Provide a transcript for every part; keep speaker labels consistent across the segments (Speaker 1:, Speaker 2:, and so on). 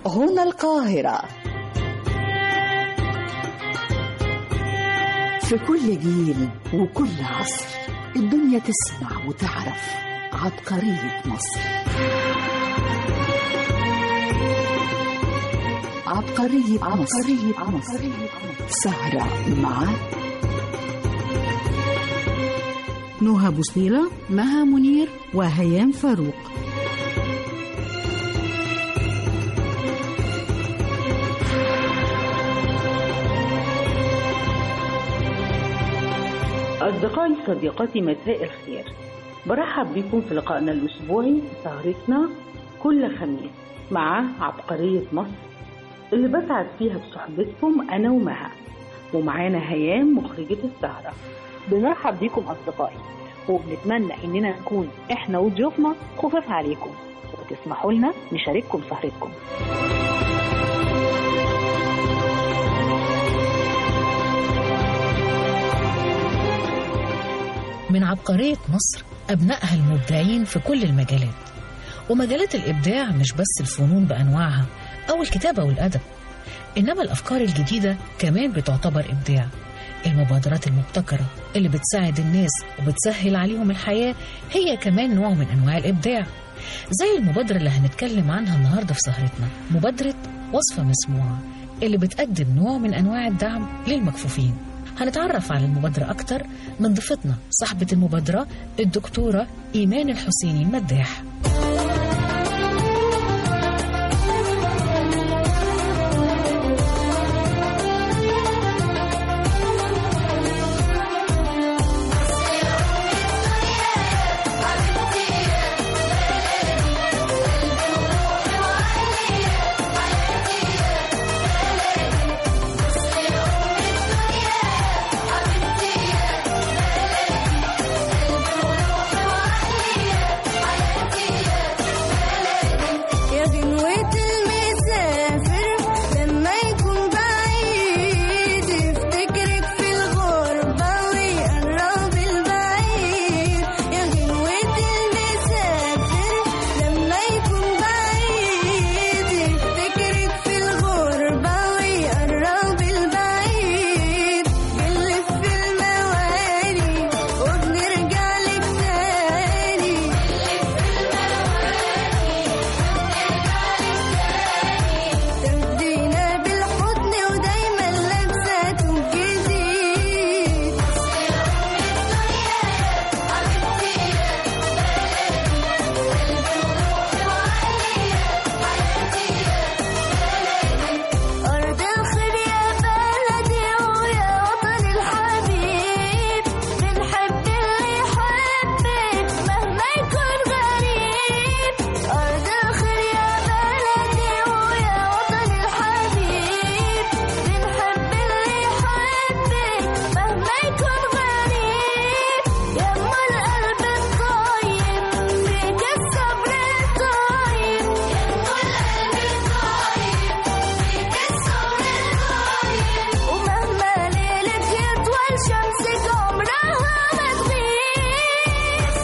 Speaker 1: هنا القاهرة في كل جيل وكل عصر الدنيا تسمع وتعرف عبقرية مصر عبقرية مصر, عبقرية مصر. سهرة مع
Speaker 2: نهى بوسنيلة مها منير وهيام فاروق
Speaker 3: أصدقائي صديقاتي مساء الخير برحب بكم في لقائنا الأسبوعي في سهرتنا كل خميس مع عبقرية مصر اللي بسعد فيها بصحبتكم أنا ومها ومعانا هيام مخرجة السهرة
Speaker 4: بنرحب بيكم أصدقائي وبنتمنى إننا نكون إحنا وضيوفنا خفاف عليكم وتسمحوا لنا نشارككم سهرتكم
Speaker 5: من عبقرية مصر أبنائها المبدعين في كل المجالات ومجالات الإبداع مش بس الفنون بأنواعها أو الكتابة والأدب إنما الأفكار الجديدة كمان بتعتبر إبداع المبادرات المبتكرة اللي بتساعد الناس وبتسهل عليهم الحياة هي كمان نوع من أنواع الإبداع زي المبادرة اللي هنتكلم عنها النهاردة في سهرتنا مبادرة وصفة مسموعة اللي بتقدم نوع من أنواع الدعم للمكفوفين هنتعرف على المبادرة أكتر من ضيفتنا صاحبة المبادرة الدكتورة إيمان الحسيني المداح
Speaker 6: يا غنوة المسافر لما يكون بعيد يفتكرك في الغربة ويقرب البعيد يا غنوة المسافر لما يكون بعيد يفتكرك في الغربة ويقرب البعيد بنلف المواني وبنرجع لك تاني تاخدينا بالحضن ودايما لابسة توب جديد أرض الخير يا بلدي ويا وطن الحبيب بنحب اللي يحبك مهما يكون غريب أرض الخير يا بلدي ويا وطن الحبيب بنحب اللي يحبك مهما يكون غريب يا أم القلب الطيب فيك الصبر الطيب يا أم القلب ومهما ليلك يطول شمسك عمرها ما تغيب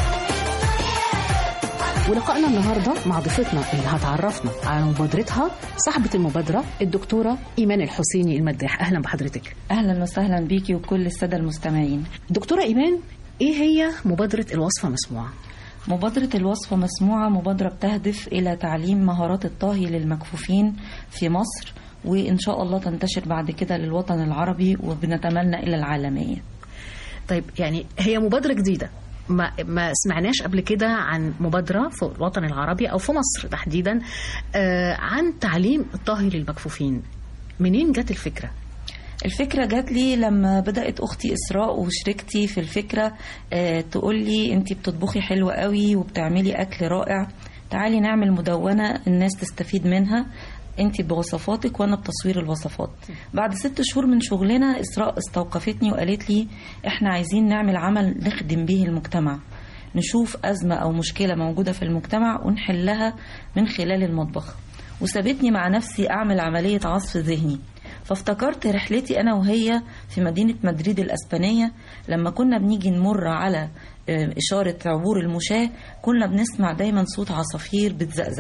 Speaker 2: ولقائنا النهارده مع ضيفتنا اللي هتعرفنا على مبادرتها صاحبة المبادرة الدكتورة إيمان الحسيني المداح أهلا بحضرتك
Speaker 7: اهلا وسهلا بيكي وكل الساده المستمعين
Speaker 2: دكتورة إيمان إيه هي مبادرة الوصفة مسموعة؟
Speaker 7: مبادره الوصفه مسموعه مبادره بتهدف الى تعليم مهارات الطهي للمكفوفين في مصر وان شاء الله تنتشر بعد كده للوطن العربي وبنتمنى الى العالميه
Speaker 2: طيب يعني هي مبادرة جديدة ما ما سمعناش قبل كده عن مبادرة في الوطن العربي أو في مصر تحديدا آه عن تعليم الطهي للمكفوفين منين جت الفكرة؟
Speaker 7: الفكرة جات لي لما بدأت أختي إسراء وشريكتي في الفكرة آه تقول لي أنت بتطبخي حلو قوي وبتعملي أكل رائع تعالي نعمل مدونة الناس تستفيد منها انت بوصفاتك وانا بتصوير الوصفات بعد ست شهور من شغلنا اسراء استوقفتني وقالت لي احنا عايزين نعمل عمل نخدم به المجتمع نشوف ازمه او مشكله موجوده في المجتمع ونحلها من خلال المطبخ وسابتني مع نفسي اعمل عمليه عصف ذهني فافتكرت رحلتي أنا وهي في مدينة مدريد الأسبانية لما كنا بنيجي نمر على آه، إشارة عبور المشاة كنا بنسمع دايما صوت عصافير بتزقزق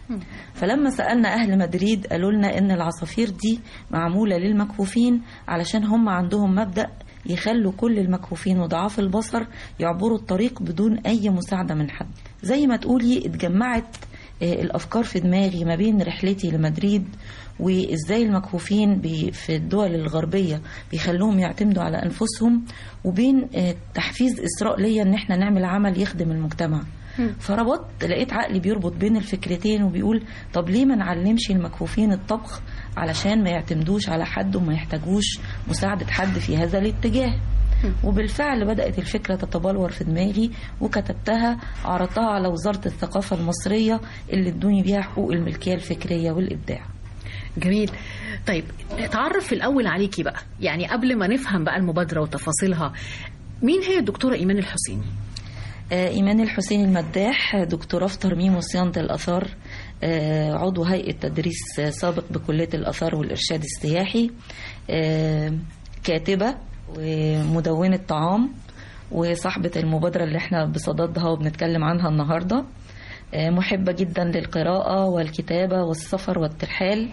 Speaker 7: فلما سألنا أهل مدريد قالوا لنا إن العصافير دي معمولة للمكفوفين علشان هم عندهم مبدأ يخلوا كل المكفوفين وضعاف البصر يعبروا الطريق بدون أي مساعدة من حد زي ما تقولي اتجمعت آه، الأفكار في دماغي ما بين رحلتي لمدريد وإزاي المكفوفين بي- في الدول الغربية بيخلوهم يعتمدوا على أنفسهم وبين آه، تحفيز إسراء ليا إن احنا نعمل عمل يخدم المجتمع فربطت لقيت عقلي بيربط بين الفكرتين وبيقول طب ليه ما نعلمش المكفوفين الطبخ علشان ما يعتمدوش على حد وما يحتاجوش مساعدة حد في هذا الاتجاه وبالفعل بدأت الفكرة تتبلور في دماغي وكتبتها عرضتها على وزارة الثقافة المصرية اللي ادوني بيها حقوق الملكية الفكرية والإبداع
Speaker 2: جميل طيب تعرف في الأول عليكي بقى يعني قبل ما نفهم بقى المبادرة وتفاصيلها مين هي الدكتورة إيمان الحسيني؟
Speaker 7: آه، إيمان الحسين المداح دكتوراه في ترميم وصيانة الآثار آه، عضو هيئة تدريس آه، سابق بكلية الآثار والإرشاد السياحي آه، كاتبة ومدونة طعام وصاحبة المبادرة اللي احنا بصددها وبنتكلم عنها النهاردة آه، محبة جدا للقراءة والكتابة والسفر والترحال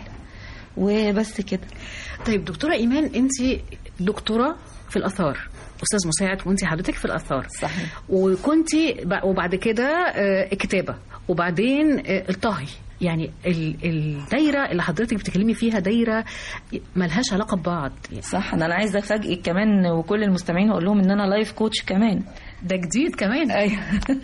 Speaker 7: وبس كده
Speaker 2: طيب دكتورة إيمان أنت دكتورة في الآثار أستاذ مساعد وأنت حضرتك في الآثار
Speaker 7: صحيح
Speaker 2: وكنت وبعد كده آه، الكتابة وبعدين آه، الطهي يعني ال- الدايرة اللي حضرتك بتتكلمي فيها دايرة ملهاش علاقة ببعض
Speaker 7: صح انا عايزه افاجئك كمان وكل المستمعين اقول لهم ان انا لايف كوتش كمان
Speaker 2: ده جديد كمان
Speaker 7: ايوه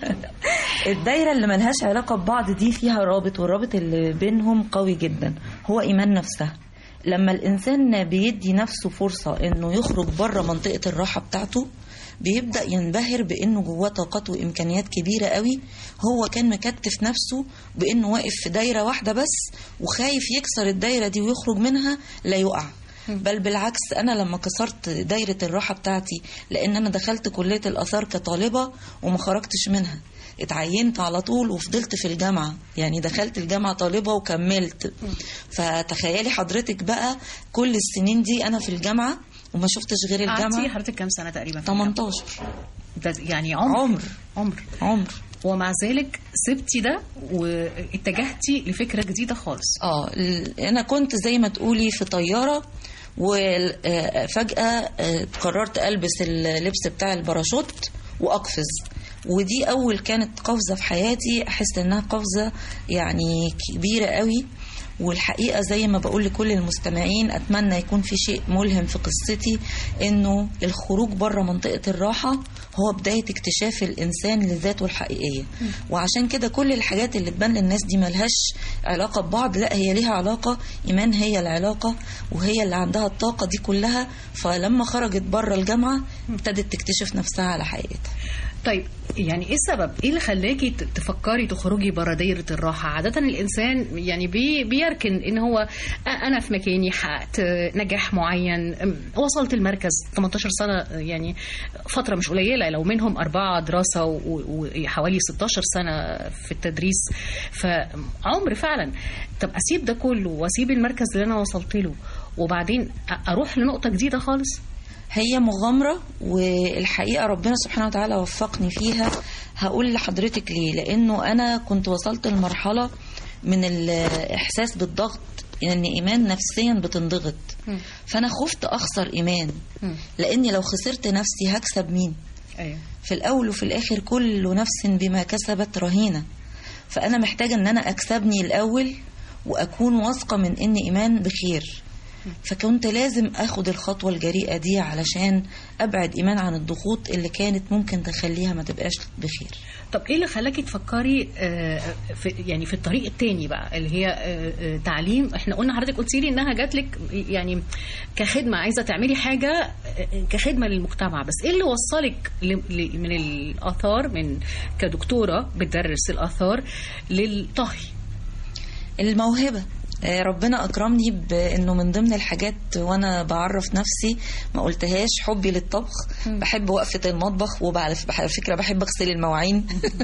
Speaker 7: الدايره اللي ملهاش علاقه ببعض دي فيها رابط والرابط اللي بينهم قوي جدا هو ايمان نفسها لما الانسان بيدي نفسه فرصه انه يخرج بره منطقه الراحه بتاعته بيبدا ينبهر بانه جواه طاقات وامكانيات كبيره قوي هو كان مكتف نفسه بانه واقف في دايره واحده بس وخايف يكسر الدايره دي ويخرج منها لا يقع بل بالعكس انا لما كسرت دايره الراحه بتاعتي لان انا دخلت كليه الاثار كطالبه وما خرجتش منها اتعينت على طول وفضلت في الجامعه يعني دخلت الجامعه طالبه وكملت فتخيلي حضرتك بقى كل السنين دي انا في الجامعه وما شفتش غير
Speaker 2: قعدتي
Speaker 7: الجامعه
Speaker 2: حضرتك كام سنة تقريبا في الجامعة؟
Speaker 7: 18
Speaker 2: ده يعني عمر
Speaker 7: عمر
Speaker 2: عمر
Speaker 7: عمر
Speaker 2: ومع ذلك سبتي ده واتجهتي لفكرة جديدة خالص
Speaker 7: اه ال- انا كنت زي ما تقولي في طياره وفجأة قررت ألبس اللبس بتاع الباراشوت وأقفز ودي أول كانت قفزة في حياتي أحس إنها قفزة يعني كبيرة قوي والحقيقة زي ما بقول لكل المستمعين أتمنى يكون في شيء ملهم في قصتي إنه الخروج بره منطقة الراحة هو بداية اكتشاف الإنسان لذاته الحقيقية وعشان كده كل الحاجات اللي تبان للناس دي ملهاش علاقة ببعض لا هي ليها علاقة إيمان هي العلاقة وهي اللي عندها الطاقة دي كلها فلما خرجت بره الجامعة ابتدت تكتشف نفسها على حقيقتها
Speaker 2: طيب يعني ايه السبب؟ ايه اللي خلاكي ت- تفكري تخرجي بره دايره الراحه؟ عاده الانسان يعني بي بيركن ان هو أ- انا في مكاني حققت نجاح معين أم، وصلت المركز 18 سنه يعني فتره مش قليله لو منهم اربعه دراسه و- و- وحوالي 16 سنه في التدريس فعمر فعلا طب اسيب ده كله واسيب المركز اللي انا وصلت له وبعدين أ- اروح لنقطه جديده خالص
Speaker 7: هي مغامرة والحقيقة ربنا سبحانه وتعالى وفقني فيها هقول لحضرتك ليه لأنه أنا كنت وصلت لمرحلة من الإحساس بالضغط إن إيمان نفسيا بتنضغط فأنا خفت أخسر إيمان لأني لو خسرت نفسي هكسب مين
Speaker 2: ايوه
Speaker 7: في الأول وفي الآخر كل نفس بما كسبت رهينة فأنا محتاجة إن أنا أكسبني الأول وأكون واثقة من إن إيمان بخير فكنت لازم أخد الخطوة الجريئة دي علشان أبعد إيمان عن الضغوط اللي كانت ممكن تخليها ما تبقاش بخير
Speaker 2: طب ايه اللي خلاكي تفكري آه، في يعني في الطريق التاني بقى اللي هي آه، آه، تعليم احنا قلنا حضرتك قلتي لي انها جات لك يعني كخدمه عايزه تعملي حاجه آه، كخدمه للمجتمع بس ايه اللي وصلك ل- ل- من الاثار من كدكتوره بتدرس الاثار للطهي
Speaker 7: الموهبة آه، ربنا أكرمني بأنه من ضمن الحاجات وأنا بعرف نفسي ما قلتهاش حبي للطبخ بحب وقفة المطبخ وعلى على فكرة بحب أغسل المواعين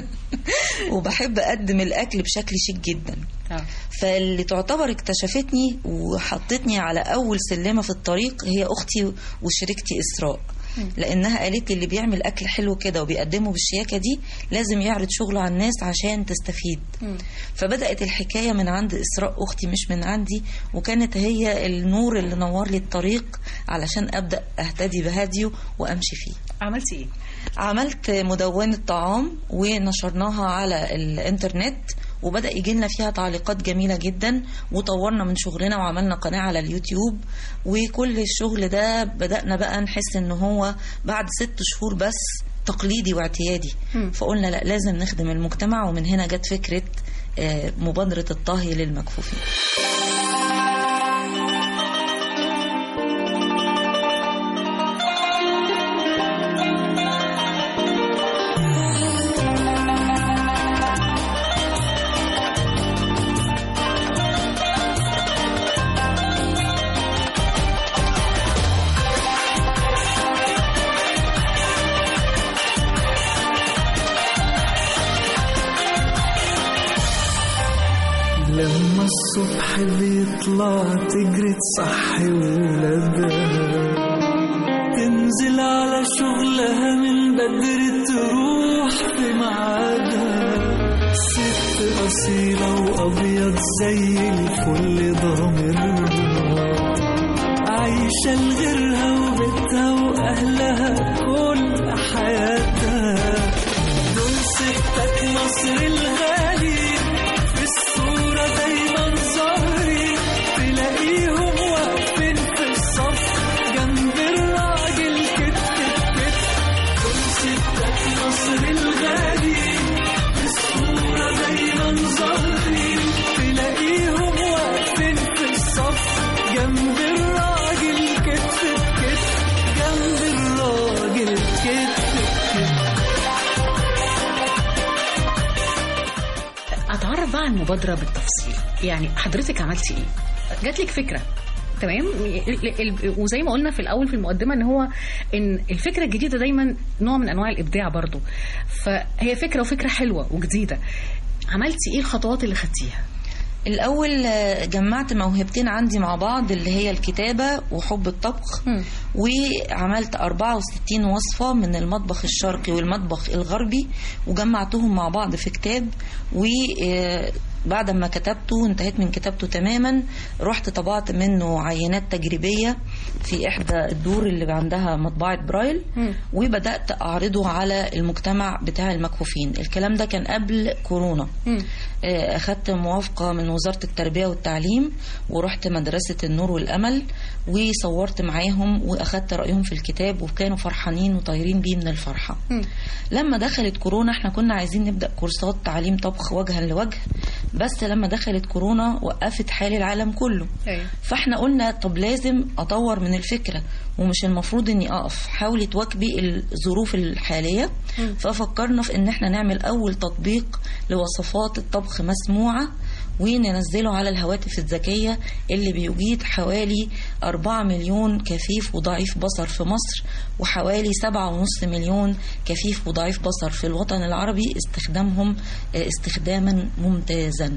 Speaker 7: وبحب أقدم الأكل بشكل شيك جدا فاللي تعتبر اكتشفتني وحطتني على أول سلمة في الطريق هي أختي وشريكتي إسراء لانها قالت لي اللي بيعمل اكل حلو كده وبيقدمه بالشياكه دي لازم يعرض شغله على الناس عشان تستفيد فبدات الحكايه من عند اسراء اختي مش من عندي وكانت هي النور اللي نور لي الطريق علشان ابدا اهتدي بهديه وامشي فيه
Speaker 2: عملتي ايه
Speaker 7: عملت مدونة طعام ونشرناها على الانترنت وبدأ يجي لنا فيها تعليقات جميلة جدا وطورنا من شغلنا وعملنا قناة على اليوتيوب وكل الشغل ده بدأنا بقى نحس ان هو بعد ست شهور بس تقليدي واعتيادي فقلنا لا لازم نخدم المجتمع ومن هنا جت فكرة آه، مبادرة الطهي للمكفوفين
Speaker 8: لما الصبح بيطلع تجري تصحي ولادها تنزل على شغلها من بدري تروح في ميعادها ست أصيلة وأبيض زي الفل ضامرها عايشة لغيرها وبيتها وأهلها كل حياتها دول ستات مصر الغالي في الصورة دايما ظاهرين تلاقيهم واقفين في الصف جنب الراجل كتف بكتف دول ستات مصر الغالي في الصورة دايما ظاهرين تلاقيهم واقفين في الصف جنب الراجل كتف بكتف جنب الراجل كتف بكتف
Speaker 2: اتعرف بقى على المبادره بالتفصيل يعني حضرتك عملتي ايه جات لك فكره تمام ال- ال- وزي ما قلنا في الاول في المقدمه ان هو ان الفكره الجديده دايما نوع من انواع الابداع برضو فهي فكره وفكره حلوه وجديده عملتي ايه الخطوات اللي خدتيها
Speaker 7: الأول آه، جمعت موهبتين عندي مع بعض اللي هي الكتابة وحب الطبخ وعملت 64 وصفة من المطبخ الشرقي والمطبخ الغربي وجمعتهم مع بعض في كتاب وبعد ما كتبته وانتهيت من كتابته تماما رحت طبعت منه عينات تجريبية في إحدى الدور اللي عندها مطبعة برايل وبدأت أعرضه على المجتمع بتاع المكفوفين الكلام ده كان قبل كورونا آه، أخدت موافقة من وزارة التربية والتعليم ورحت مدرسة النور والأمل وصورت معاهم وأخدت رأيهم في الكتاب وكانوا فرحانين وطايرين بيه من الفرحة لما دخلت كورونا احنا كنا عايزين نبدأ كورسات تعليم طبخ وجها لوجه بس لما دخلت كورونا وقفت حال العالم كله
Speaker 2: أيوة.
Speaker 7: فاحنا قلنا طب لازم اطور من الفكره ومش المفروض اني اقف حاولي تواكبي الظروف الحاليه ففكرنا في ان احنا نعمل اول تطبيق لوصفات الطبخ مسموعه وننزله على الهواتف الذكية اللي بيجيد حوالي 4 مليون كفيف وضعيف بصر في مصر وحوالي 7.5 مليون كفيف وضعيف بصر في الوطن العربي استخدامهم آه، استخداما ممتازا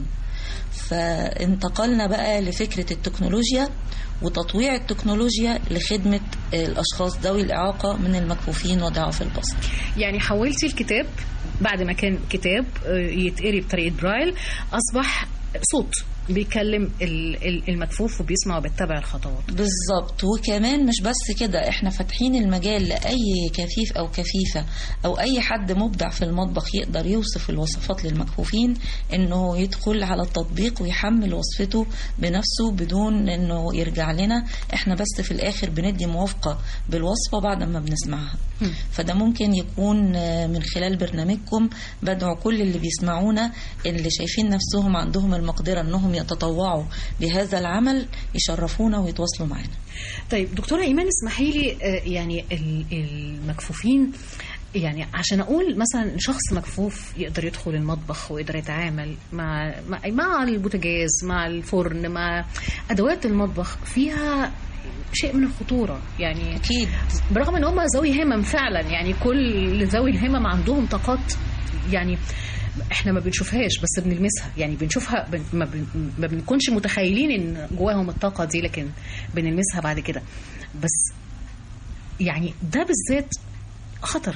Speaker 7: فانتقلنا بقى لفكرة التكنولوجيا وتطويع التكنولوجيا لخدمة آه، الأشخاص ذوي الإعاقة من المكفوفين وضعاف البصر
Speaker 2: يعني حولتي الكتاب بعد ما كان كتاب آه، يتقري بطريقه برايل اصبح صوت بيكلم ال- ال- المكفوف وبيسمع وبيتبع الخطوات
Speaker 7: بالظبط وكمان مش بس كده احنا فاتحين المجال لأي كفيف أو كفيفة أو أي حد مبدع في المطبخ يقدر يوصف الوصفات للمكفوفين إنه يدخل على التطبيق ويحمل وصفته بنفسه بدون إنه يرجع لنا احنا بس في الآخر بندي موافقة بالوصفة بعد ما بنسمعها فده ممكن يكون آه، من خلال برنامجكم بدعو كل اللي بيسمعونا اللي شايفين نفسهم عندهم المقدرة انهم يتطوعوا بهذا العمل يشرفونا ويتواصلوا معنا
Speaker 2: طيب دكتوره ايمان اسمحي لي آه، يعني ال- المكفوفين يعني عشان اقول مثلا شخص مكفوف يقدر يدخل المطبخ ويقدر يتعامل مع مع, مع البوتاجاز مع الفرن مع ادوات المطبخ فيها شيء من الخطوره يعني
Speaker 7: اكيد
Speaker 2: برغم ان هم ذوي همم فعلا يعني كل ذوي الهمم عندهم طاقات يعني احنا ما بنشوفهاش بس بنلمسها يعني بنشوفها بن ما, بن ما بنكونش متخيلين ان جواهم الطاقه دي لكن بنلمسها بعد كده بس يعني ده بالذات خطر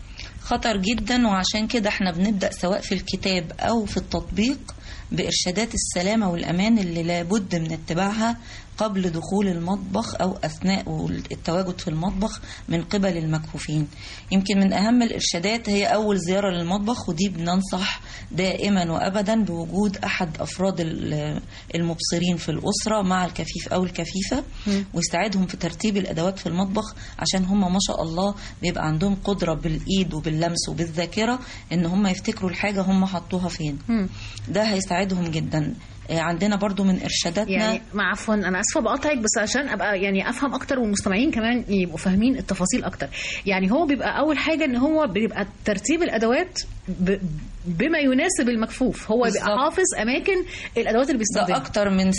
Speaker 7: خطر جدا وعشان كده احنا بنبدأ سواء في الكتاب أو في التطبيق بإرشادات السلامة والأمان اللي لابد من اتباعها قبل دخول المطبخ أو أثناء التواجد في المطبخ من قبل المكفوفين يمكن من أهم الإرشادات هي أول زيارة للمطبخ ودي بننصح دائما وأبدا بوجود أحد أفراد ال- المبصرين في الأسرة مع الكفيف أو الكفيفة ويساعدهم في ترتيب الأدوات في المطبخ عشان هم ما شاء الله بيبقى عندهم قدرة بالإيد وباللمس وبالذاكرة إن هم يفتكروا الحاجة هم حطوها فين ده هيساعدهم جدا آه، عندنا برضو من إرشاداتنا
Speaker 2: يعني مع عفوا انا اسفه بقاطعك بس عشان ابقى يعني افهم اكتر والمستمعين كمان يبقوا فاهمين التفاصيل اكتر يعني هو بيبقى اول حاجه ان هو بيبقى ترتيب الادوات ب... بما يناسب المكفوف هو بيبقى
Speaker 7: بالظبط.
Speaker 2: حافظ اماكن الادوات اللي
Speaker 7: ده
Speaker 2: بيستخدمها
Speaker 7: أكتر من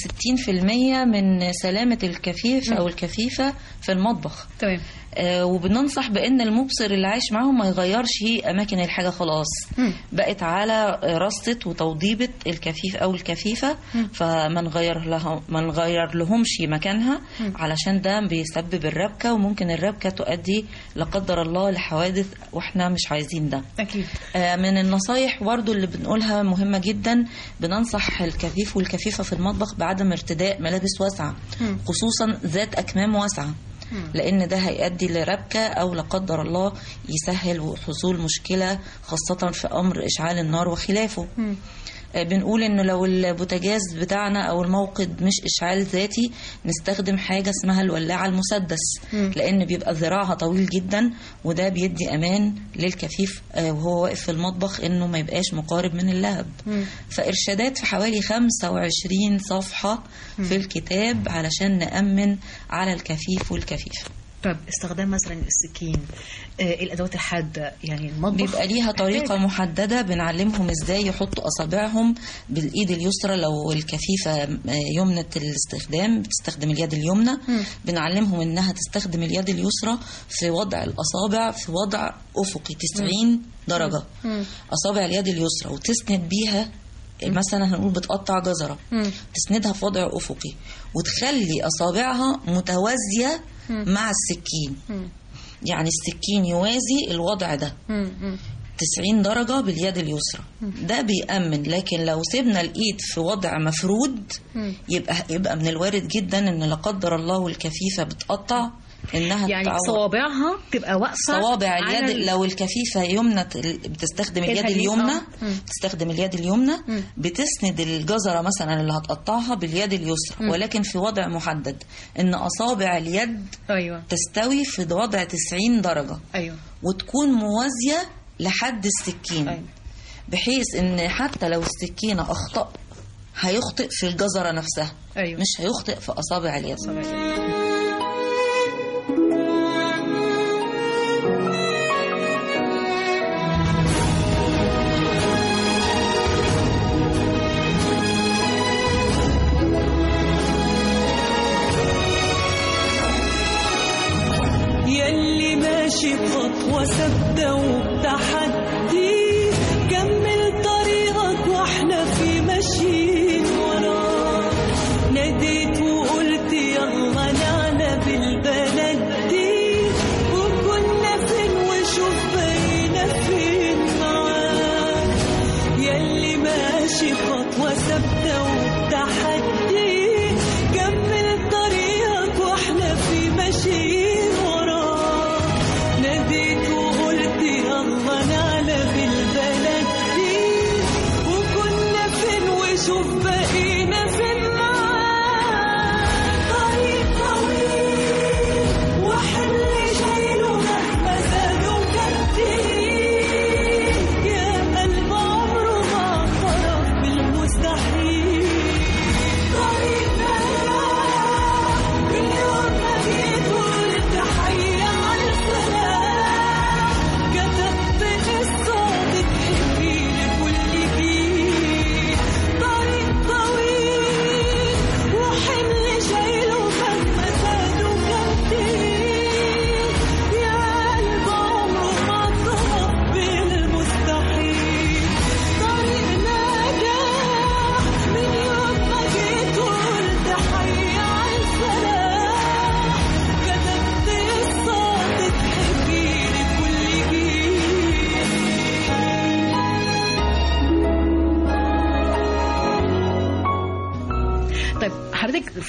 Speaker 7: 60% من سلامة الكفيف أو الكفيفة في المطبخ
Speaker 2: تمام
Speaker 7: آه، وبننصح بان المبصر اللي عايش معاهم ما يغيرش اماكن الحاجه خلاص
Speaker 2: مم.
Speaker 7: بقت على رصه وتوضيبه الكفيف او الكفيفه فما نغير لها ما نغير لهمش مكانها علشان ده بيسبب الربكه وممكن الربكه تؤدي لا قدر الله لحوادث واحنا مش عايزين ده
Speaker 2: اكيد
Speaker 7: آه، من النصايح برضو اللي بنقولها مهمة جدا بننصح الكفيف والكفيفة في المطبخ بعدم ارتداء ملابس واسعة خصوصا ذات أكمام واسعة لأن ده هيؤدي لربكة أو لا قدر الله يسهل حصول مشكلة خاصة في أمر إشعال النار وخلافه آه، بنقول انه لو البوتاجاز بتاعنا او الموقد مش اشعال ذاتي نستخدم حاجه اسمها الولاعه المسدس لان بيبقى ذراعها طويل جدا وده بيدي امان للكفيف آه، وهو واقف في المطبخ انه ما يبقاش مقارب من اللهب فارشادات في حوالي 25 صفحه في الكتاب علشان نامن على الكفيف والكفيفه
Speaker 2: طب استخدام مثلا السكين آه الادوات الحاده يعني المطبخ
Speaker 7: بيبقى ليها طريقة محددة بنعلمهم ازاي يحطوا أصابعهم بالإيد اليسرى لو الكفيفة آه، يمنة الاستخدام بتستخدم اليد اليمنى بنعلمهم إنها تستخدم اليد اليسرى في وضع الأصابع في وضع أفقي 90 درجة أصابع اليد اليسرى وتسند بيها مثلا هنقول بتقطع جزرة تسندها في وضع أفقي وتخلي أصابعها متوازية مع السكين يعني السكين يوازي الوضع ده 90 درجة باليد اليسرى ده بيأمن لكن لو سيبنا الإيد في وضع مفرود يبقى يبقى من الوارد جدا إن لا قدر الله الكفيفة بتقطع إنها
Speaker 2: يعني
Speaker 7: تتعور.
Speaker 2: صوابعها تبقى واقفه
Speaker 7: صوابع
Speaker 2: على
Speaker 7: اليد
Speaker 2: ال-
Speaker 7: لو الكفيفة يمنى بتستخدم اليد
Speaker 2: الهجين،
Speaker 7: اليمنى
Speaker 2: آه. مم.
Speaker 7: بتستخدم اليد اليمنى بتسند الجزرة مثلا اللي هتقطعها باليد اليسرى ولكن في وضع محدد ان اصابع اليد
Speaker 2: ايوه
Speaker 7: تستوي في وضع 90 درجة
Speaker 2: ايوه
Speaker 7: وتكون موازية لحد السكين
Speaker 2: أيوة.
Speaker 7: بحيث ان حتى لو السكينة اخطأ هيخطئ في الجزرة نفسها
Speaker 2: ايوه
Speaker 7: مش هيخطئ في اصابع اليد
Speaker 8: يلي ماشي بخطوة ثابتة وبتحدي كمل طريقك واحنا في ماشيين وراك ناديت وقلت يلا نعلى بالبلد دي وكنا فين وشوف بقينا فين معاك يلي ماشي خطوة ثابتة وبتحدي كمل طريقك واحنا في ماشيين وراك ناديت وقلت يلا نعلى بالبلد دي وكنا فين وشوف بقينا فين معاك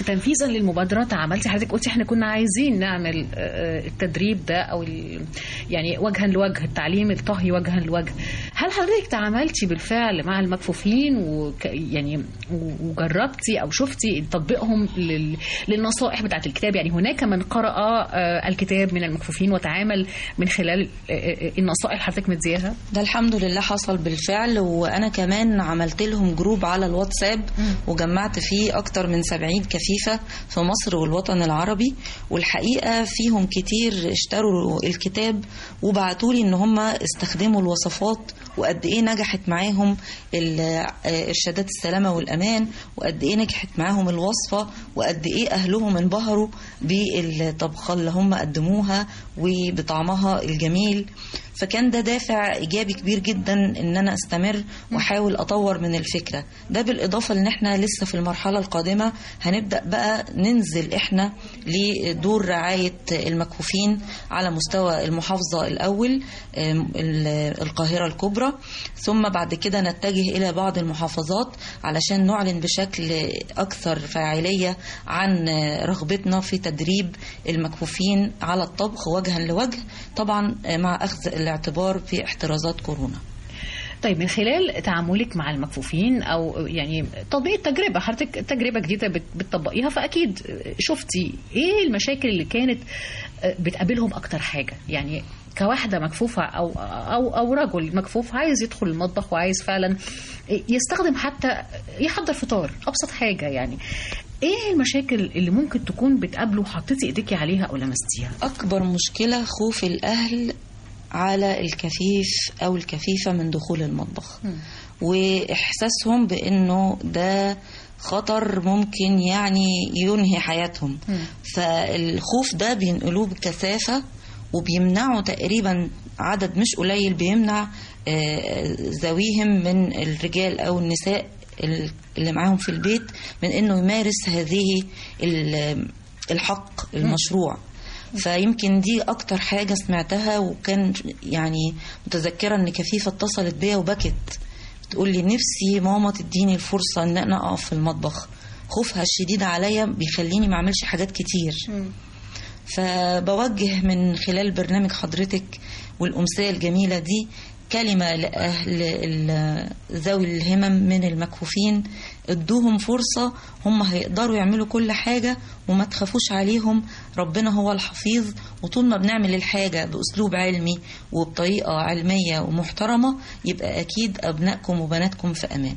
Speaker 2: في تنفيذا للمبادره تعاملتي حضرتك قلتي احنا كنا عايزين نعمل آه، التدريب ده او ال- يعني وجها لوجه التعليم الطهي وجها لوجه هل حضرتك تعاملتي بالفعل مع المكفوفين وك يعني و- وجربتي او شفتي تطبيقهم لل- للنصائح بتاعه الكتاب يعني هناك من قرأ آه، الكتاب من المكفوفين وتعامل من خلال آه، آه، النصائح اللي حضرتك مدياها
Speaker 7: ده الحمد لله حصل بالفعل وانا كمان عملت لهم جروب على الواتساب وجمعت فيه اكتر من 70 كفيفة في مصر والوطن العربي والحقيقة فيهم كتير اشتروا الكتاب وبعتوا لي ان هم استخدموا الوصفات وقد ايه نجحت معاهم ال- آه، ارشادات السلامة والامان وقد ايه نجحت معاهم الوصفة وقد ايه اهلهم انبهروا بالطبخة اللي هم قدموها وبطعمها الجميل فكان ده دافع ايجابي كبير جدا ان انا استمر واحاول اطور من الفكره ده بالاضافه ان احنا لسه في المرحله القادمه هنبدا بقى ننزل احنا لدور رعايه المكفوفين على مستوى المحافظه الاول آم، ال- القاهره الكبرى ثم بعد كده نتجه الى بعض المحافظات علشان نعلن بشكل اكثر فاعليه عن رغبتنا في تدريب المكفوفين على الطبخ وجها لوجه طبعا مع اخذ الاعتبار في احترازات كورونا
Speaker 2: طيب من خلال تعاملك مع المكفوفين او يعني تطبيق التجربه حضرتك تجربه جديده بت- بتطبقيها فاكيد شفتي ايه المشاكل اللي كانت بتقابلهم اكتر حاجه يعني كواحده مكفوفه او او او رجل مكفوف عايز يدخل المطبخ وعايز فعلا يستخدم حتى يحضر فطار ابسط حاجه يعني ايه المشاكل اللي ممكن تكون بتقابله وحطيتي ايديكي عليها او لمستيها
Speaker 7: اكبر مشكله خوف الاهل على الكفيف او الكفيفه من دخول المطبخ واحساسهم بانه ده خطر ممكن يعني ينهي حياتهم فالخوف ده بينقلوه بكثافه وبيمنعوا تقريبا عدد مش قليل بيمنع آه، ذويهم من الرجال او النساء ال- اللي معاهم في البيت من انه يمارس هذه ال- الحق المشروع فيمكن دي اكتر حاجة سمعتها وكان يعني متذكرة ان كفيفة اتصلت بيا وبكت بتقول لي نفسي ماما تديني الفرصة ان انا اقف في المطبخ خوفها الشديد عليا بيخليني ما اعملش حاجات كتير فبوجه من خلال برنامج حضرتك والأمسية الجميلة دي كلمة لأهل ال- ذوي الهمم من المكفوفين ادوهم فرصة هم هيقدروا يعملوا كل حاجة وما تخافوش عليهم ربنا هو الحفيظ وطول ما بنعمل الحاجة بأسلوب علمي وبطريقة علمية ومحترمة يبقى أكيد أبنائكم وبناتكم في أمان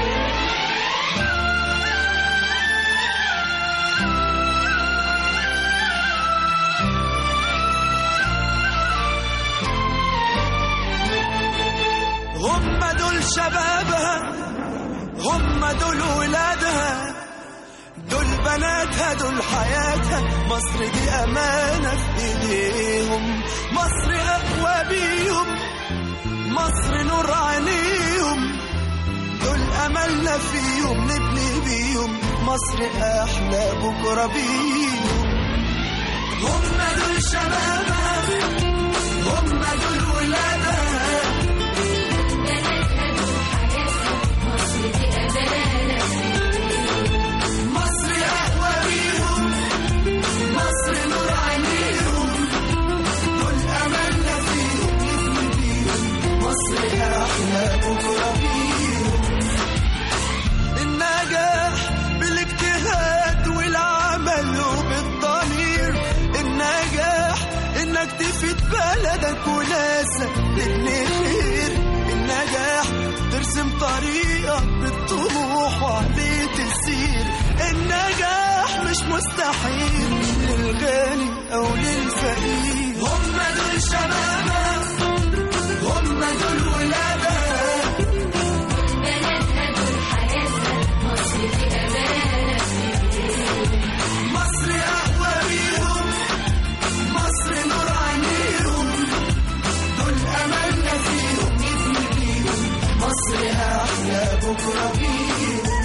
Speaker 8: هم دول شبابها هم دول ولادها دول بناتها دول حياتها مصر دي أمانة في إيديهم مصر أقوى بيهم مصر نور عينيهم دول أملنا فيهم نبني بيهم مصر أحلى بكرة بيهم هم دول شبابها هم دول ولادها مصر أقوى بيهم مصر نور عينيهم دول أملنا فيهم نبني بيهم مصر أحلى بكرة بيهم النجاح بالاجتهاد والعمل وبالضمير النجاح إنك تفيد بلدك وناسك تبني خير النجاح ترسم طريقك بالطموح وعليه تسير النجاح مش مستحيل للغني أو للفقير هم دول شبابها هم دول ولادها مصر أقوى بيهم مصر نور عينيهم دول أملنا فيهم نبني بيهم مصر أحلى بكرة بيهم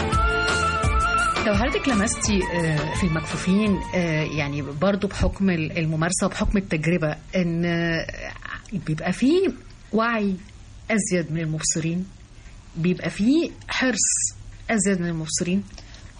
Speaker 2: لو حضرتك لمستي آه، في المكفوفين آه، يعني برضو بحكم الممارسة وبحكم التجربة ان آه، بيبقى فيه وعي أزيد من المبصرين بيبقى فيه حرص أزيد من المبصرين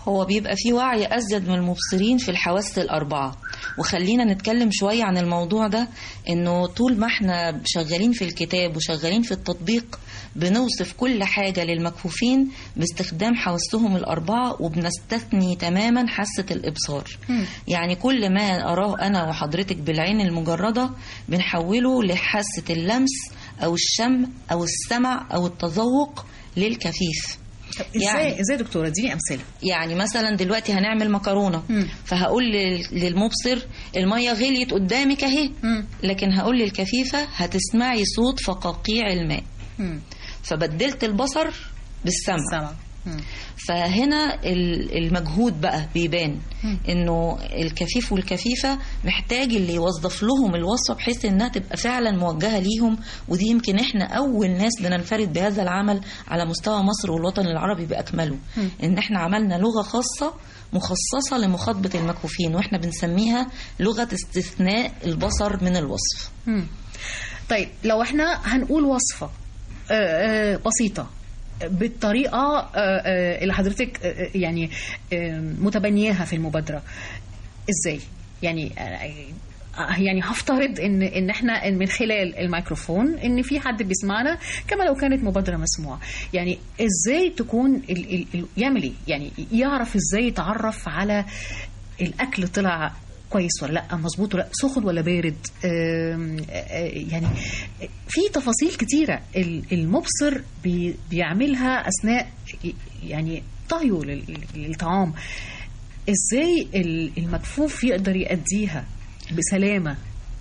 Speaker 7: هو بيبقى في وعي أزيد من المبصرين في الحواس الأربعة وخلينا نتكلم شوية عن الموضوع ده إنه طول ما احنا شغالين في الكتاب وشغالين في التطبيق بنوصف كل حاجة للمكفوفين باستخدام حواسهم الأربعة وبنستثني تماما حاسة الإبصار يعني كل ما أراه أنا وحضرتك بالعين المجردة بنحوله لحاسة اللمس أو الشم أو السمع أو التذوق للكفيف
Speaker 2: ازاي
Speaker 7: يعني-
Speaker 2: ازاي يا دكتوره اديني امثله
Speaker 7: يعني مثلا دلوقتي هنعمل مكرونه
Speaker 2: مم.
Speaker 7: فهقول لل- للمبصر الميه غليت قدامك اهي
Speaker 2: مم.
Speaker 7: لكن هقول للكفيفه هتسمعي صوت فقاقيع الماء
Speaker 2: مم.
Speaker 7: فبدلت البصر بالسمع
Speaker 2: سمع مم.
Speaker 7: فهنا ال- المجهود بقى بيبان
Speaker 2: مم.
Speaker 7: انه الكفيف والكفيفه محتاج اللي يوظف لهم الوصفه بحيث انها تبقى فعلا موجهه ليهم ودي يمكن احنا اول ناس بننفرد بهذا العمل على مستوى مصر والوطن العربي باكمله
Speaker 2: مم.
Speaker 7: ان احنا عملنا لغه خاصه مخصصه لمخاطبه المكفوفين واحنا بنسميها لغه استثناء البصر من الوصف
Speaker 2: مم. طيب لو احنا هنقول وصفة آه، آه، بسيطة بالطريقة آه، آه، اللي حضرتك آه، آه، يعني آه، متبنياها في المبادرة ازاي يعني آه، يعني هفترض ان ان احنا من خلال الميكروفون ان في حد بيسمعنا كما لو كانت مبادره مسموعه يعني ازاي تكون ال ال ال يعمل ايه يعني يعرف ازاي يتعرف على الاكل طلع كويس ولا لا مظبوط ولا لأ، سخن ولا بارد آم، آه، يعني في تفاصيل كتيره ال- المبصر بي- بيعملها اثناء يعني طهيه لل- للطعام ازاي ال- المكفوف يقدر يأديها بسلامه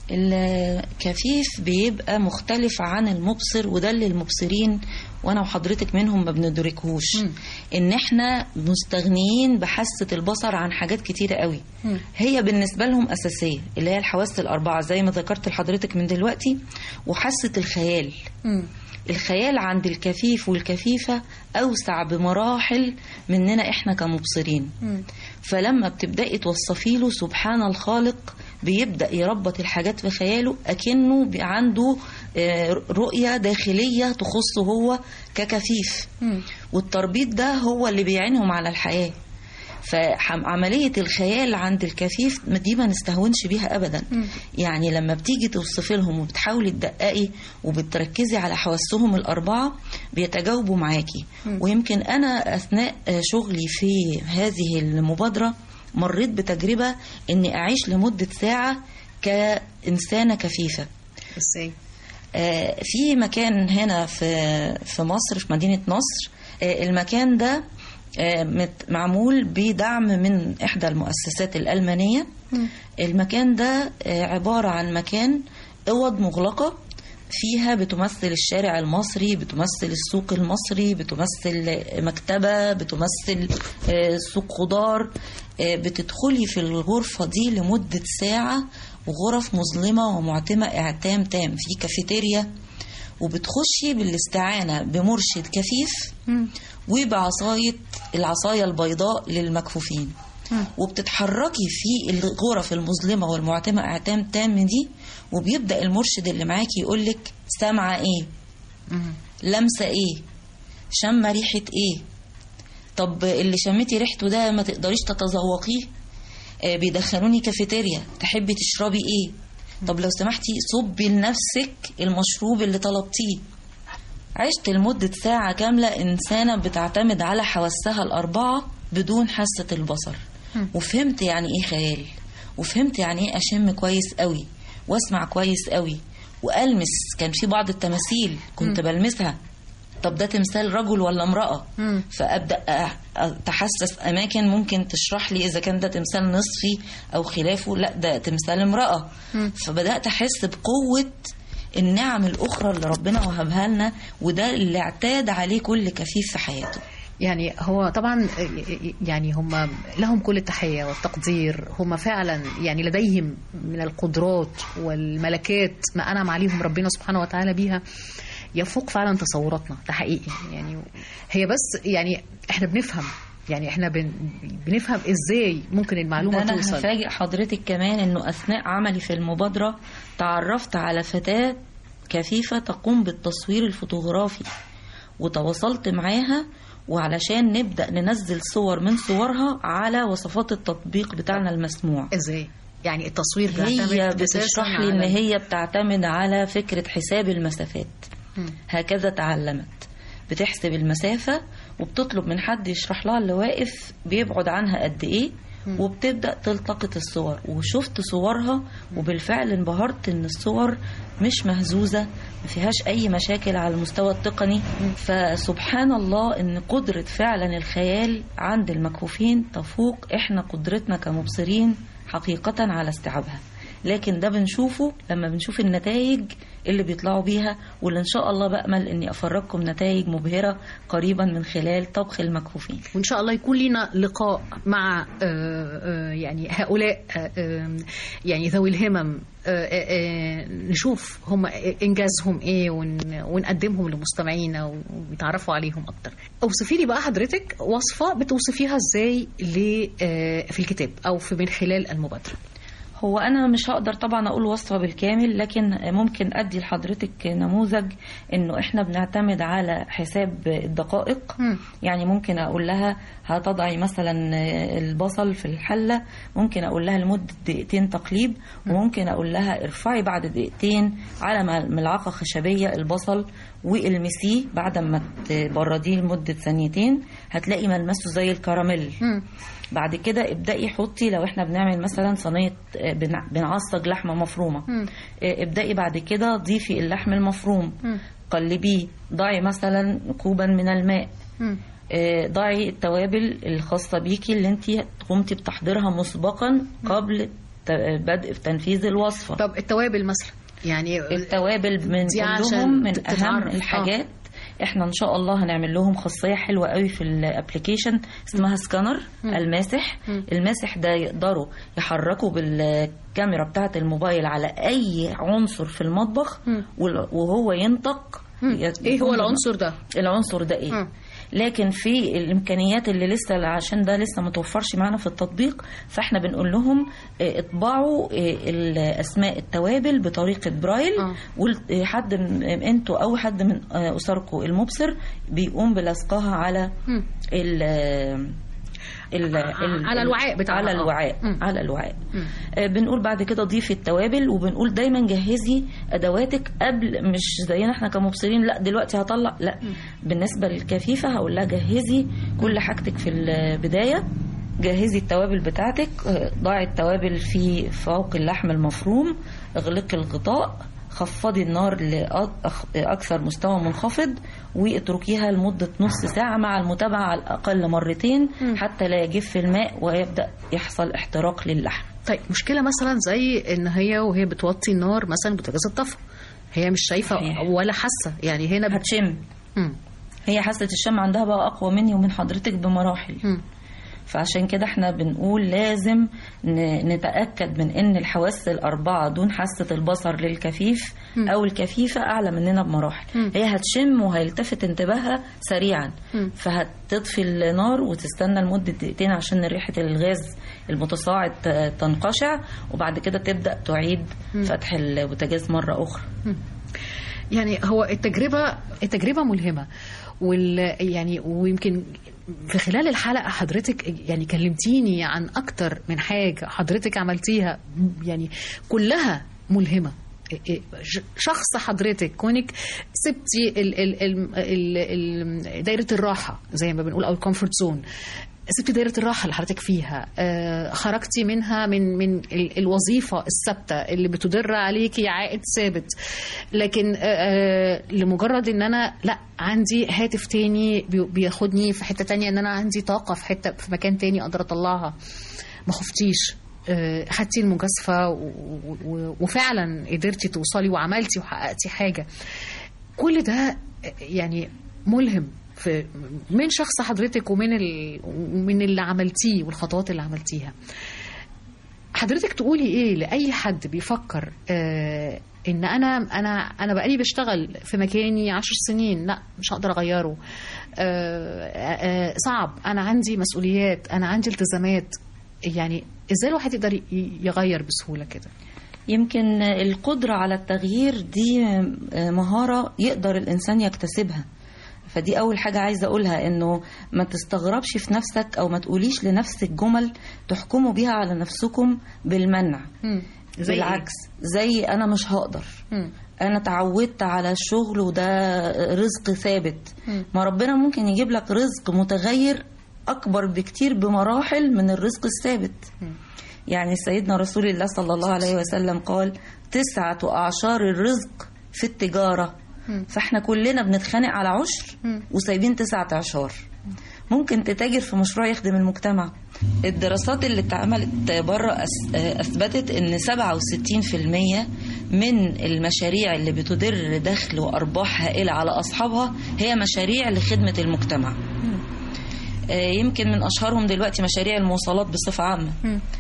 Speaker 7: الكفيف بيبقى مختلف عن المبصر وده اللي المبصرين وانا وحضرتك منهم ما بندركهوش
Speaker 2: مم.
Speaker 7: ان احنا مستغنيين بحاسه البصر عن حاجات كتيره قوي
Speaker 2: مم.
Speaker 7: هي بالنسبه لهم اساسيه اللي هي الحواس الاربعه زي ما ذكرت لحضرتك من دلوقتي وحاسه الخيال
Speaker 2: مم.
Speaker 7: الخيال عند الكفيف والكفيفه اوسع بمراحل مننا احنا كمبصرين
Speaker 2: مم.
Speaker 7: فلما بتبدأي توصفي له سبحان الخالق بيبدأ يربط الحاجات في خياله أكنه بي- عنده آه، رؤية داخلية تخصه هو ككفيف
Speaker 2: مم.
Speaker 7: والتربيط ده هو اللي بيعينهم على الحياة فعملية الخيال عند الكفيف دي ما نستهونش بيها أبدا
Speaker 2: مم.
Speaker 7: يعني لما بتيجي توصفي لهم وبتحاولي تدققي وبتركزي على حواسهم الأربعة بيتجاوبوا معاكي ويمكن أنا أثناء آه، شغلي في هذه المبادرة مريت بتجربة إني أعيش لمدة ساعة كإنسانة كفيفة
Speaker 2: ازاي
Speaker 7: آه، في مكان هنا في في مصر في مدينة نصر آه، المكان ده آه، مت- معمول بدعم من إحدى المؤسسات الألمانية المكان ده آه، عبارة عن مكان أوض مغلقة فيها بتمثل الشارع المصري بتمثل السوق المصري بتمثل مكتبة بتمثل آه، سوق خضار آه، بتدخلي في الغرفة دي لمدة ساعة وغرف مظلمة ومعتمة إعتام تام في كافيتيريا وبتخشي بالاستعانة بمرشد كفيف وبعصاية العصاية البيضاء للمكفوفين وبتتحركي في الغرف المظلمة والمعتمة اعتام تام دي وبيبدأ المرشد اللي معاكي يقولك سامعة ايه
Speaker 2: مم.
Speaker 7: لمسة ايه شامة ريحة ايه طب اللي شميتي ريحته ده ما تقدريش تتذوقيه آه بيدخلوني كافيتيريا تحبي تشربي ايه طب لو سمحتي صبي لنفسك المشروب اللي طلبتيه عشت لمدة ساعة كاملة إنسانة بتعتمد على حواسها الأربعة بدون حاسة البصر وفهمت يعني إيه خيال وفهمت يعني إيه أشم كويس قوي وأسمع كويس قوي وألمس كان في بعض التماثيل كنت بلمسها طب ده تمثال رجل ولا امرأة
Speaker 2: مم.
Speaker 7: فأبدأ أ- أتحسس أماكن ممكن تشرح لي إذا كان ده تمثال نصفي أو خلافه لا ده تمثال امرأة فبدأت أحس بقوة النعم الأخرى اللي ربنا وهبها لنا وده اللي اعتاد عليه كل كفيف في حياته
Speaker 2: يعني هو طبعا يعني هم لهم كل التحية والتقدير هم فعلا يعني لديهم من القدرات والملكات ما أنعم عليهم ربنا سبحانه وتعالى بيها يفوق فعلا تصوراتنا ده حقيقي يعني هي بس يعني احنا بنفهم يعني احنا بن بنفهم ازاي ممكن
Speaker 7: ده
Speaker 2: المعلومة
Speaker 7: أنا
Speaker 2: توصل
Speaker 7: هفاجئ حضرتك كمان إنه أثناء عملي في المبادرة تعرفت على فتاة كفيفة تقوم بالتصوير الفوتوغرافي وتواصلت معاها وعلشان نبدأ ننزل صور من صورها على وصفات التطبيق بتاعنا المسموع
Speaker 2: ازاي يعني التصوير
Speaker 7: هي
Speaker 2: بيعتمد أساساً
Speaker 7: بتشرح لي ان
Speaker 2: على-
Speaker 7: هي بتعتمد على فكرة حساب المسافات
Speaker 2: مم.
Speaker 7: هكذا تعلمت بتحسب المسافة وبتطلب من حد يشرح لها اللي واقف بيبعد عنها قد ايه وبتبدأ تلتقط الصور وشفت صورها وبالفعل انبهرت ان الصور مش مهزوزة ما فيهاش اي مشاكل على المستوى التقني فسبحان الله ان قدرة فعلا الخيال عند المكفوفين تفوق احنا قدرتنا كمبصرين حقيقة على استيعابها لكن ده بنشوفه لما بنشوف النتائج اللي بيطلعوا بيها واللي ان شاء الله بأمل اني افرجكم نتائج مبهرة قريبا من خلال طبخ المكفوفين
Speaker 2: وان شاء الله يكون لنا لقاء مع آه، آه، يعني هؤلاء آه، آه، يعني ذوي الهمم آه، آه، آه، نشوف هم انجازهم ايه ون- ونقدمهم لمستمعينا ويتعرفوا عليهم اكتر اوصفي لي بقى حضرتك وصفه بتوصفيها ازاي ل- آه، في الكتاب او في من خلال المبادره
Speaker 7: هو انا مش هقدر طبعا اقول وصفه بالكامل لكن ممكن ادي لحضرتك نموذج انه احنا بنعتمد على حساب الدقائق
Speaker 2: مم.
Speaker 7: يعني ممكن اقول لها هتضعي مثلا البصل في الحله ممكن اقول لها لمده دقيقتين تقليب وممكن اقول لها ارفعي بعد دقيقتين على مل- ملعقه خشبيه البصل والمسيه بعد ما تبرديه لمده ثانيتين هتلاقي ملمسه زي الكراميل
Speaker 2: مم.
Speaker 7: بعد كده ابدأي حطي لو احنا بنعمل مثلا صينية آه، بنع- بنعصج لحمة مفرومة
Speaker 2: مم.
Speaker 7: آه، ابدأي بعد كده ضيفي اللحم المفروم
Speaker 2: مم.
Speaker 7: قلبيه ضعي مثلا كوبا من الماء
Speaker 2: مم.
Speaker 7: آه، ضعي التوابل الخاصة بيكي اللي انت قمتي بتحضيرها مسبقا قبل ت- بدء في تنفيذ الوصفة
Speaker 2: طب التوابل مثلا يعني
Speaker 7: التوابل من
Speaker 2: دي عشان
Speaker 7: كلهم من
Speaker 2: تتعرف.
Speaker 7: اهم
Speaker 2: آه.
Speaker 7: الحاجات احنا ان شاء الله هنعمل لهم خاصيه حلوه قوي في الابلكيشن اسمها سكانر الماسح الماسح ده يقدروا يحركوا بالكاميرا بتاعه الموبايل على اي عنصر في المطبخ وال- وهو ينطق
Speaker 2: ايه هو العنصر ده
Speaker 7: العنصر ده ايه
Speaker 2: مم.
Speaker 7: لكن في الامكانيات اللي لسه عشان ده لسه ما توفرش معانا في التطبيق فاحنا بنقول لهم اه، اطبعوا اه، الاسماء التوابل بطريقه برايل
Speaker 2: آه.
Speaker 7: وحد من انتوا او حد من اه، اسركم المبصر بيقوم بلصقها على
Speaker 2: مم.
Speaker 7: ال ال
Speaker 2: على الوعاء بتاعها.
Speaker 7: على
Speaker 2: آه.
Speaker 7: الوعاء
Speaker 2: مم.
Speaker 7: على الوعاء
Speaker 2: مم.
Speaker 7: آه، بنقول بعد كده ضيفي التوابل وبنقول دايما جهزي ادواتك قبل مش زينا احنا كمبصرين لا دلوقتي هطلع لا بالنسبه للكفيفه هقول لها جهزي كل حاجتك في البدايه جهزي التوابل بتاعتك آه، ضعي التوابل في فوق اللحم المفروم اغلقي الغطاء خفضي النار لأكثر مستوى منخفض واتركيها لمدة نص ساعة مع المتابعة على الأقل مرتين حتى لا يجف الماء ويبدأ يحصل احتراق للحم
Speaker 2: طيب مشكلة مثلا زي ان هي وهي بتوطي النار مثلا بوتاجاز الطفو هي مش شايفة
Speaker 7: صحيح.
Speaker 2: ولا حاسة يعني هنا بت...
Speaker 7: هتشم
Speaker 2: مم.
Speaker 7: هي حاسة الشم عندها بقى أقوى مني ومن حضرتك بمراحل
Speaker 2: مم.
Speaker 7: فعشان كده احنا بنقول لازم ن- نتأكد من ان الحواس الأربعة دون حاسة البصر للكفيف أو الكفيفة أعلى مننا بمراحل هي هتشم وهيلتفت انتباهها سريعا فهتطفي النار وتستنى لمدة دقيقتين عشان ريحة الغاز المتصاعد ت- تنقشع وبعد كده تبدأ تعيد فتح البوتاجاز مرة أخرى
Speaker 2: يعني هو التجربة التجربة ملهمة وال يعني ويمكن في خلال الحلقة حضرتك يعني كلمتيني عن أكتر من حاجة حضرتك عملتيها يعني كلها ملهمة شخص حضرتك كونك سبتي ال ال ال ال ال دايرة الراحة زي ما بنقول أو الكومفورت زون سبتي دايرة الراحة اللي حضرتك فيها آه، خرجتي منها من من ال- الوظيفة الثابتة اللي بتدر عليكي عائد ثابت لكن آه، آه، لمجرد ان انا لا عندي هاتف تاني بي- بياخدني في حتة تانية ان انا عندي طاقة في حتة في مكان تاني اقدر اطلعها ما خفتيش آه، خدتي المجازفة و- و- وفعلا قدرتي توصلي وعملتي وحققتي حاجة كل ده يعني ملهم في من شخص حضرتك ومن ال... ومن اللي عملتيه والخطوات اللي عملتيها حضرتك تقولي ايه لاي حد بيفكر آه ان انا انا انا بقالي بشتغل في مكاني عشر سنين لا مش هقدر اغيره آه آه صعب انا عندي مسؤوليات انا عندي التزامات يعني ازاي الواحد يقدر ي- يغير بسهوله كده
Speaker 7: يمكن القدرة على التغيير دي مهارة يقدر الإنسان يكتسبها فدي اول حاجه عايزه اقولها انه ما تستغربش في نفسك او ما تقوليش لنفسك جمل تحكموا بيها على نفسكم بالمنع
Speaker 2: زي إيه؟
Speaker 7: بالعكس زي انا مش هقدر
Speaker 2: مم.
Speaker 7: انا اتعودت على الشغل وده رزق ثابت
Speaker 2: مم.
Speaker 7: ما ربنا ممكن يجيب لك رزق متغير اكبر بكتير بمراحل من الرزق الثابت يعني سيدنا رسول الله صلى الله عليه وسلم قال تسعة أعشار الرزق في التجارة فاحنا كلنا بنتخانق على عشر وسايبين تسعة أعشار ممكن تتاجر في مشروع يخدم المجتمع الدراسات اللي اتعملت بره أس- اثبتت ان 67% من المشاريع اللي بتدر دخل وارباح هائله على اصحابها هي مشاريع لخدمه المجتمع آه، يمكن من اشهرهم دلوقتي مشاريع المواصلات بصفه عامه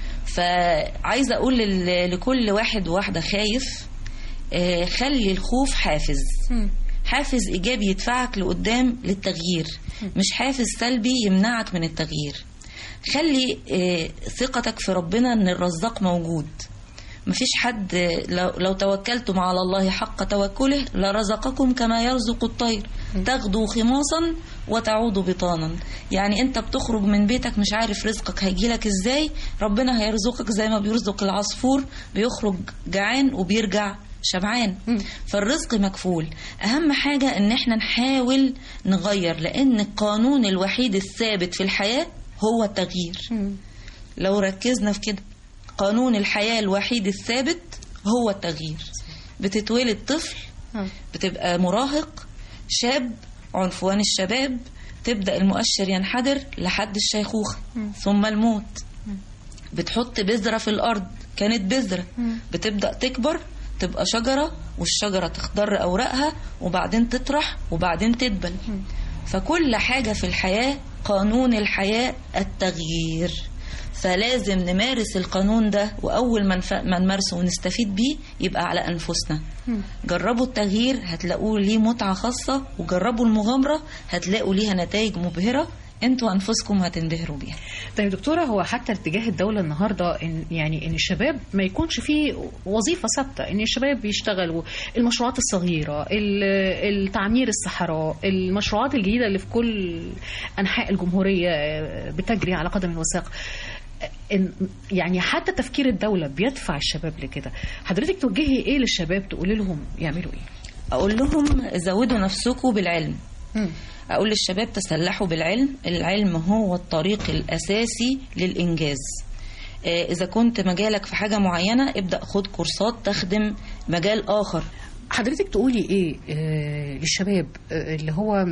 Speaker 7: فعايزه اقول لل- لكل واحد وواحده خايف آه، خلي الخوف حافز حافز ايجابي يدفعك لقدام للتغيير مش حافز سلبي يمنعك من التغيير خلي آه، ثقتك في ربنا ان الرزاق موجود مفيش حد آه، لو, لو توكلتم على الله حق توكله لرزقكم كما يرزق الطير تغدو خماصا وتعود بطانا يعني انت بتخرج من بيتك مش عارف رزقك هيجيلك ازاي ربنا هيرزقك زي ما بيرزق العصفور بيخرج جعان وبيرجع شبعان فالرزق مكفول اهم حاجة ان احنا نحاول نغير لان القانون الوحيد الثابت في الحياة هو التغيير لو ركزنا في كده قانون الحياة الوحيد الثابت هو التغيير بتتولد طفل بتبقى مراهق شاب عنفوان الشباب تبدأ المؤشر ينحدر لحد الشيخوخة ثم الموت بتحط بذرة في الأرض كانت بذرة بتبدأ تكبر تبقى شجرة والشجرة تخضر أوراقها وبعدين تطرح وبعدين تدبل فكل حاجة في الحياة قانون الحياة التغيير فلازم نمارس القانون ده وأول ما نف- ما نمارسه ونستفيد بيه يبقى على أنفسنا جربوا التغيير هتلاقوه ليه متعة خاصة وجربوا المغامرة هتلاقوا ليها نتائج مبهرة انتوا أنفسكم هتنبهروا بيها
Speaker 2: طيب دكتورة هو حتى اتجاه الدولة النهاردة إن يعني إن الشباب ما يكونش فيه وظيفة ثابتة إن الشباب بيشتغلوا المشروعات الصغيرة ال- التعمير الصحراء المشروعات الجديدة اللي في كل أنحاء الجمهورية آه، بتجري على قدم وساق إن- يعني حتى تفكير الدولة بيدفع الشباب لكده حضرتك توجهي إيه للشباب تقولي لهم يعملوا إيه؟
Speaker 7: أقول لهم زودوا نفسكم بالعلم أقول للشباب تسلحوا بالعلم العلم هو الطريق الأساسي للإنجاز آه، إذا كنت مجالك في حاجة معينة ابدأ خد كورسات تخدم مجال آخر
Speaker 2: حضرتك تقولي ايه آه للشباب آه اللي هو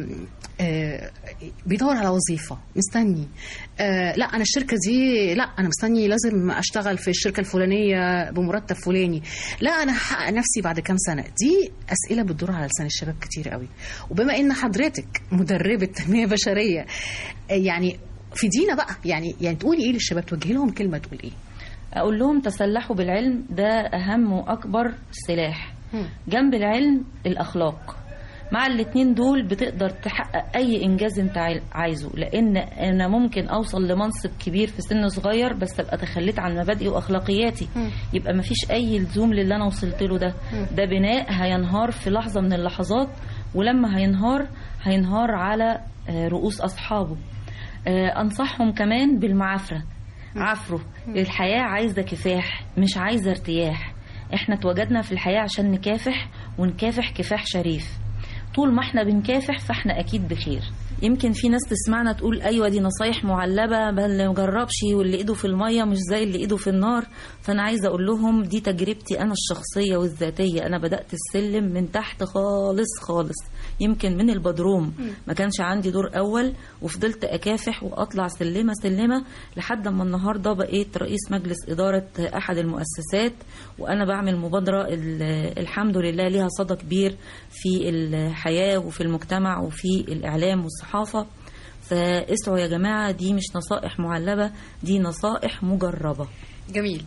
Speaker 2: آه بيدور على وظيفه مستني آه لا انا الشركه دي لا انا مستني لازم اشتغل في الشركه الفلانيه بمرتب فلاني لا انا هحقق نفسي بعد كام سنه دي اسئله بتدور على لسان الشباب كتير قوي وبما ان حضرتك مدربه تنميه بشريه آه يعني فيدينا بقى يعني يعني تقولي ايه للشباب توجهي لهم كلمه تقول ايه
Speaker 7: أقول لهم تسلحوا بالعلم ده أهم وأكبر سلاح جنب العلم الأخلاق مع الاتنين دول بتقدر تحقق أي إنجاز أنت عاي- عايزه لأن أنا ممكن أوصل لمنصب كبير في سن صغير بس أبقى تخليت عن مبادئي وأخلاقياتي يبقى مفيش أي لزوم للي أنا وصلت له ده ده بناء هينهار في لحظة من اللحظات ولما هينهار هينهار على آه، رؤوس أصحابه آه، أنصحهم كمان بالمعافرة عفروا الحياة عايزة كفاح مش عايزة ارتياح احنا اتوجدنا في الحياة عشان نكافح ونكافح كفاح شريف طول ما احنا بنكافح فاحنا اكيد بخير يمكن في ناس تسمعنا تقول ايوه دي نصايح معلبه بل اللي مجربش واللي ايده في الميه مش زي اللي ايده في النار فانا عايزه اقول لهم دي تجربتي انا الشخصيه والذاتيه انا بدات السلم من تحت خالص خالص يمكن من البدروم ما كانش عندي دور اول وفضلت اكافح واطلع سلمه سلمه لحد ما النهارده بقيت رئيس مجلس اداره احد المؤسسات وانا بعمل مبادره ال- الحمد لله ليها صدى كبير في الحياه وفي المجتمع وفي الاعلام والصحافه فاسعوا يا جماعه دي مش نصائح معلبه دي نصائح مجربه
Speaker 2: جميل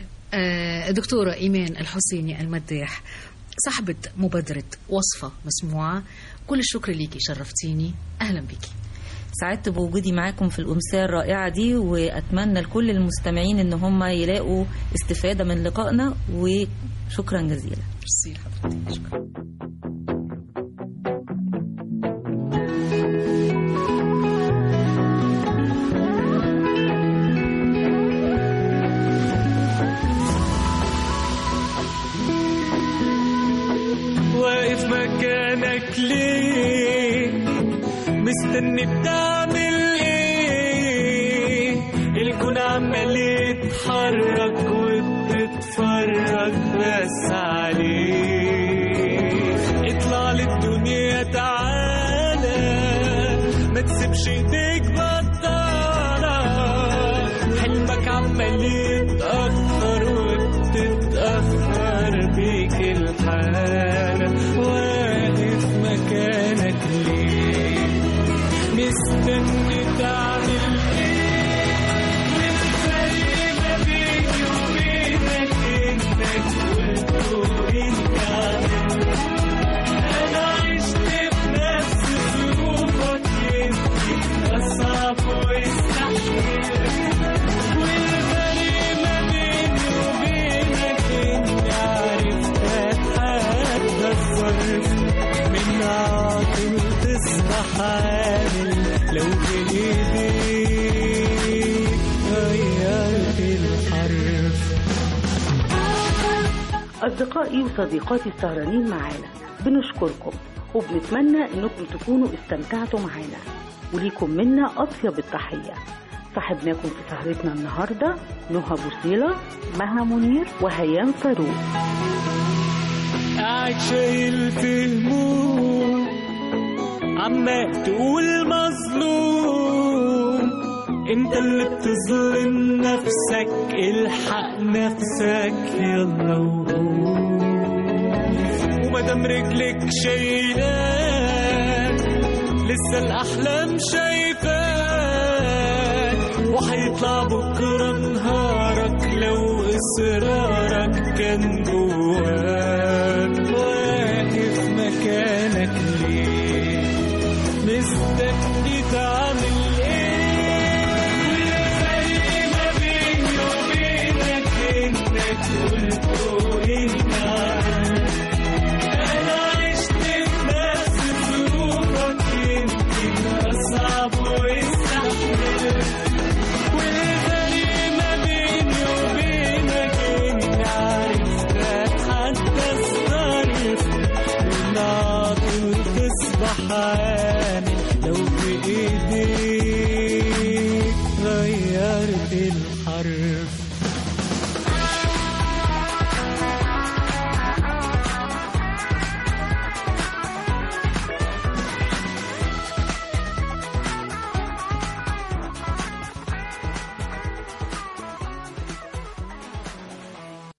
Speaker 2: آه، دكتورة إيمان الحسيني المداح صاحبة مبادرة وصفة مسموعة كل الشكر ليكي شرفتيني أهلا بيكي
Speaker 7: سعدت بوجودي معاكم في الأمسية الرائعة دي وأتمنى لكل المستمعين إن هم يلاقوا استفادة من لقائنا وشكرا جزيلا
Speaker 2: ميرسي لحضرتك شكرا
Speaker 9: مكانك ليه مستني بتعمل ايه الكون عمال يتحرك وبتتفرج بس عليه اطلع للدنيا تعالى ما تسيبش ايديك بطالة حلمك عمال يتأخر وبتتأخر بيك الحالة واقف مكانك ليه مستني تعمل ايه والفرق ما بيني وبينك انك قلت وانت عملت انا عشت بنفس ظروفك يمكن اصعب واستحمل والفرق ما بيني وبينك اني عرفت اتحدى الظرف من عاطل تصبح عامل لو بايديك غيرت الحرف
Speaker 3: أصدقائي وصديقاتي السهرانين معانا بنشكركم وبنتمنى إنكم تكونوا استمتعتوا معانا وليكم منا أطيب التحية صاحبناكم في سهرتنا النهاردة نهى بوصيلة مها منير وهيام فاروق
Speaker 9: قاعد شايل في هموم عمال تقول مظلوم انت اللي بتظلم نفسك الحق نفسك يلا وقوم ومادام رجلك شايلاك لسه الاحلام شايفاك وهيطلع بكره نهارك لو اصرارك كان جواك واقف مكانك ليه مستني تعمل ايه والفرق ما بيني وبينك انك قلت